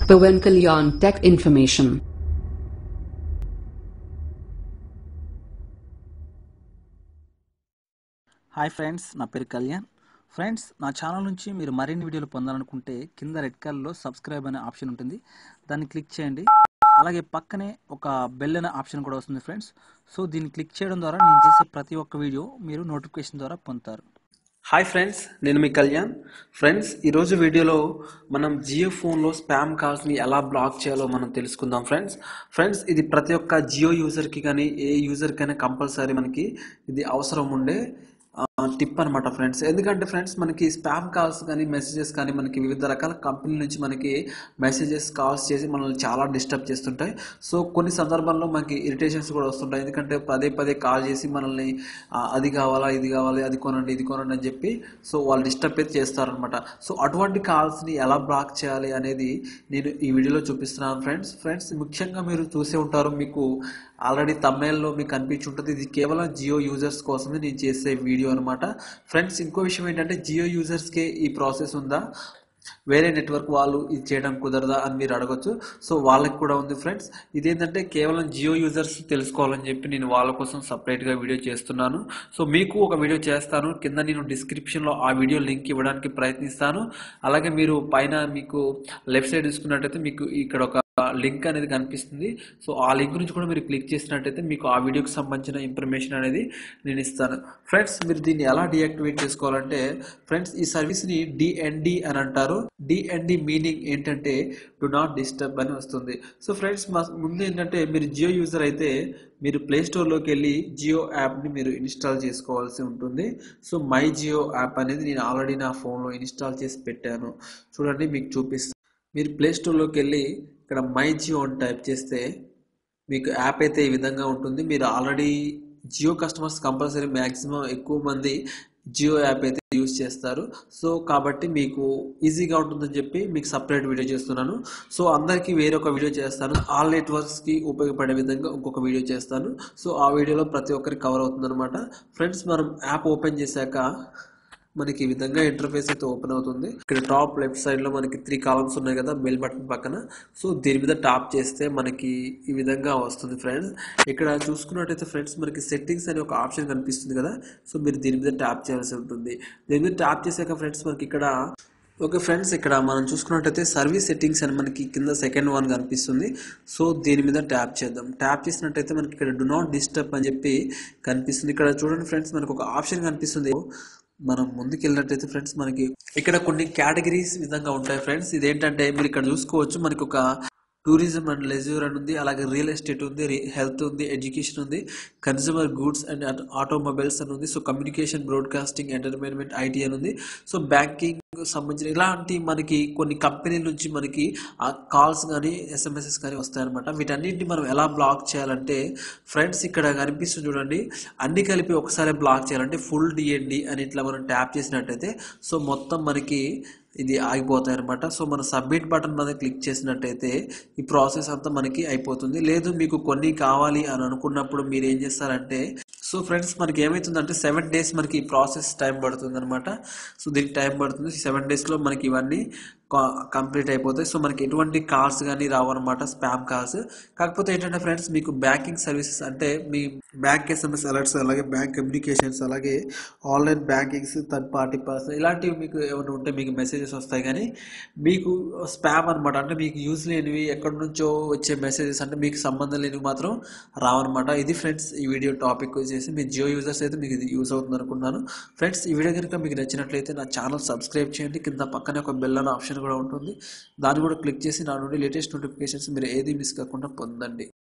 Pawan Kalyan Tech Information. Hi friends నా పేరు Kalyan friends నా ఛానల్ నుంచి మీరు మరిన్ని వీడియోలు పొందాలనుకుంటే కింద రెడ్ కలర్లో సబ్స్క్రైబ్ అనే ఆప్షన్ ఉంటుంది దాన్ని క్లిక్ చేయండి అలాగే పక్కనే ఒక బెల్ అనే ఆప్షన్ కూడా వస్తుంది ఫ్రెండ్స్ సో దీన్ని క్లిక్ చేయడం ద్వారా నేను చేసే ప్రతి ఒక్క వీడియో మీరు నోటిఫికేషన్ ద్వారా పొందుతారు హాయ్ ఫ్రెండ్స్ నేను మీ కళ్యాణ్ ఫ్రెండ్స్ ఈరోజు వీడియోలో మనం జియో ఫోన్లో స్పామ్ కాల్స్ని ఎలా బ్లాక్ చేయాలో మనం తెలుసుకుందాం ఫ్రెండ్స్ ఫ్రెండ్స్ ఇది ప్రతి ఒక్క జియో యూజర్కి కానీ ఏ యూజర్కైనా కంపల్సరీ మనకి ఇది అవసరం ఉండే టిప్ అనమాట ఫ్రెండ్స్ ఎందుకంటే ఫ్రెండ్స్ మనకి స్పామ్ కాల్స్ కానీ మెసేజెస్ కానీ మనకి వివిధ రకాల కంపెనీల నుంచి మనకి మెసేజెస్ కాల్స్ చేసి మనల్ని చాలా డిస్టర్బ్ చేస్తుంటాయి సో కొన్ని సందర్భాల్లో మనకి ఇరిటేషన్స్ కూడా వస్తుంటాయి ఎందుకంటే పదే పదే కాల్ చేసి మనల్ని ఆ, అది కావాలా ఇది కావాలి అది కొనండి ఇది కొనండి అని చెప్పి సో వాళ్ళు డిస్టర్బ్ అయితే చేస్తారనమాట సో అటువంటి కాల్స్ని ఎలా బ్లాక్ చేయాలి అనేది నేను ఈ వీడియోలో చూపిస్తున్నాను ఫ్రెండ్స్ ఫ్రెండ్స్ ముఖ్యంగా మీరు చూసే ఉంటారు మీకు ఆల్రెడీ తమిళలో మీకు కనిపించి ఉంటుంది ఇది కేవలం జియో యూజర్స్ కోసమే నేను చేసే వీడియో అనమాట ఫ్రెండ్స్ ఇంకో విషయం ఏంటంటే జియో యూజర్స్కే ఈ ప్రాసెస్ ఉందా వేరే నెట్వర్క్ వాళ్ళు ఇది చేయడం కుదరదా అని మీరు అడగొచ్చు సో వాళ్ళకి కూడా ఉంది ఫ్రెండ్స్ ఇదేంటంటే కేవలం జియో యూజర్స్ తెలుసుకోవాలని చెప్పి నేను వాళ్ళ కోసం సపరేట్గా వీడియో చేస్తున్నాను సో మీకు ఒక వీడియో చేస్తాను కింద నేను డిస్క్రిప్షన్లో ఆ వీడియో లింక్ ఇవ్వడానికి ప్రయత్నిస్తాను అలాగే మీరు పైన మీకు లెఫ్ట్ సైడ్ చూసుకున్నట్టయితే మీకు ఇక్కడ ఒక లింక్ అనేది కనిపిస్తుంది సో ఆ లింక్ నుంచి కూడా మీరు క్లిక్ చేసినట్టయితే మీకు ఆ వీడియోకి సంబంధించిన ఇన్ఫర్మేషన్ అనేది నేను ఇస్తాను ఫ్రెండ్స్ మీరు దీన్ని ఎలా డియాక్టివేట్ చేసుకోవాలంటే ఫ్రెండ్స్ ఈ సర్వీస్ని డిఎన్డి అని అంటారు డిఎన్డి మీనింగ్ ఏంటంటే డు నాట్ డిస్టర్బ్ అని వస్తుంది సో ఫ్రెండ్స్ మా ముందు ఏంటంటే మీరు జియో యూజర్ అయితే మీరు ప్లే స్టోర్లోకి వెళ్ళి జియో యాప్ని మీరు ఇన్స్టాల్ చేసుకోవాల్సి ఉంటుంది సో మై జియో యాప్ అనేది నేను ఆల్రెడీ నా ఫోన్లో ఇన్స్టాల్ చేసి పెట్టాను చూడండి మీకు చూపిస్తాను మీరు ప్లే స్టోర్లోకి వెళ్ళి ఇక్కడ మై జియో అని టైప్ చేస్తే మీకు యాప్ అయితే ఈ విధంగా ఉంటుంది మీరు already Jio customers compulsory maximum ఎక్కువ మంది జియో యాప్ అయితే యూజ్ చేస్తారు సో కాబట్టి మీకు ఈజీగా ఉంటుందని చెప్పి మీకు సపరేట్ వీడియో చేస్తున్నాను సో అందరికీ వేరొక వీడియో చేస్తాను ఆల్ నెట్వర్క్స్కి ఉపయోగపడే విధంగా ఇంకొక వీడియో చేస్తాను సో ఆ వీడియోలో ప్రతి ఒక్కరికి కవర్ అవుతుందన్నమాట ఫ్రెండ్స్ మనం యాప్ ఓపెన్ చేశాక మనకి ఈ విధంగా ఇంటర్ఫేస్ అయితే ఓపెన్ అవుతుంది ఇక్కడ టాప్ లెఫ్ట్ సైడ్ లో మనకి త్రీ కాలమ్స్ ఉన్నాయి కదా బెల్ బటన్ పక్కన సో దీని మీద టాప్ చేస్తే మనకి ఈ విధంగా వస్తుంది ఫ్రెండ్స్ ఇక్కడ చూసుకున్నట్టయితే ఫ్రెండ్స్ మనకి సెట్టింగ్స్ అనే ఒక ఆప్షన్ కనిపిస్తుంది కదా సో మీరు దీని మీద ట్యాప్ చేయాల్సి ఉంటుంది దీని మీద ట్యాప్ చేశాక ఫ్రెండ్స్ మనకి ఇక్కడ ఓకే ఫ్రెండ్స్ ఇక్కడ మనం చూసుకున్నట్టయితే సర్వీస్ సెట్టింగ్స్ అని మనకి కింద సెకండ్ వన్ కనిపిస్తుంది సో దీని మీద ట్యాప్ చేద్దాం ట్యాప్ చేసినట్టయితే మనకి ఇక్కడ డు నాట్ డిస్టర్బ్ అని చెప్పి కనిపిస్తుంది ఇక్కడ చూడండి ఫ్రెండ్స్ మనకు ఒక ఆప్షన్ కనిపిస్తుంది మనం ముందుకు వెళ్ళినట్టయితే ఫ్రెండ్స్ మనకి ఇక్కడ కొన్ని కేటగిరీస్ విధంగా ఉంటాయి ఫ్రెండ్స్ ఇదేంటంటే మీరు ఇక్కడ చూసుకోవచ్చు మనకి ఒక టూరిజం అండ్ లెజ్యూర్ అని ఉంది అలాగే రియల్ ఎస్టేట్ ఉంది హెల్త్ ఉంది ఎడ్యుకేషన్ ఉంది కన్జ్యూమర్ గూడ్స్ అండ్ ఆటోమొబైల్స్ అని ఉంది so communication broadcasting entertainment IT అని ఉంది సో బ్యాంకింగ్ సంబంధించిన ఇలాంటి మనకి కొన్ని కంపెనీల నుంచి మనకి ఆ కాల్స్ కానీ ఎస్ఎంఎస్ఎస్ కానీ వస్తాయన్నమాట వీటన్నింటిని మనం ఎలా బ్లాక్ చేయాలంటే ఫ్రెండ్స్ ఇక్కడ కనిపిస్తుంది చూడండి అన్ని కలిపి ఒకసారి బ్లాక్ చేయాలంటే ఫుల్ డిఎన్డి అని ఇట్లా మనం ట్యాప్ చేసినట్టయితే సో మొత్తం మనకి ఇది ఆగిపోతాయి అనమాట సో మన సబ్మిట్ బటన్ మీద క్లిక్ చేసినట్టయితే ఈ ప్రాసెస్ అంతా మనకి అయిపోతుంది లేదు మీకు కొన్ని కావాలి అని అనుకున్నప్పుడు మీరు ఏం చేస్తారంటే సో ఫ్రెండ్స్ మనకి ఏమవుతుందంటే సెవెన్ డేస్ మనకి ఈ ప్రాసెస్ టైం పడుతుంది అనమాట సో దీనికి టైం పడుతుంది సెవెన్ డేస్లో మనకి ఇవన్నీ కంప్లీట్ అయిపోతాయి సో మనకి ఎటువంటి కాల్స్ కానీ రావన్నమాట స్పామ్ కాల్స్ కాకపోతే ఏంటంటే ఫ్రెండ్స్ మీకు బ్యాంకింగ్ సర్వీసెస్ అంటే మీ బ్యాంక్ ఎస్ఎంఎస్ అలర్ట్స్ అలాగే బ్యాంక్ కమ్యూనికేషన్స్ అలాగే online bankings third party person ఇలాంటివి మీకు ఏమైనా ఉంటే మీకు మెసేజెస్ వస్తాయి కానీ మీకు స్పామ్ అనమాట అంటే మీకు యూజ్ లేనివి ఎక్కడి నుంచో వచ్చే మెసేజెస్ అంటే మీకు సంబంధం లేనివి మాత్రం రావన్నమాట ఇది ఫ్రెండ్స్ ఈ వీడియో టాపిక్ వచ్చేసి మీ జియో యూజర్స్ అయితే మీకు ఇది యూజ్ అవుతుంది అనుకున్నాను ఫ్రెండ్స్ ఈ వీడియో కనుక మీకు నచ్చినట్లయితే నా ఛానల్ సబ్స్క్రైబ్ చేయండి కింద పక్కనే ఒక బెల్ అనే ఆప్షన్ కూడా ఉంటుంది దాన్ని కూడా క్లిక్ చేసి నా నుండి లేటెస్ట్ నోటిఫికేషన్స్ మీరు ఏది మిస్ కాకుండా పొందండి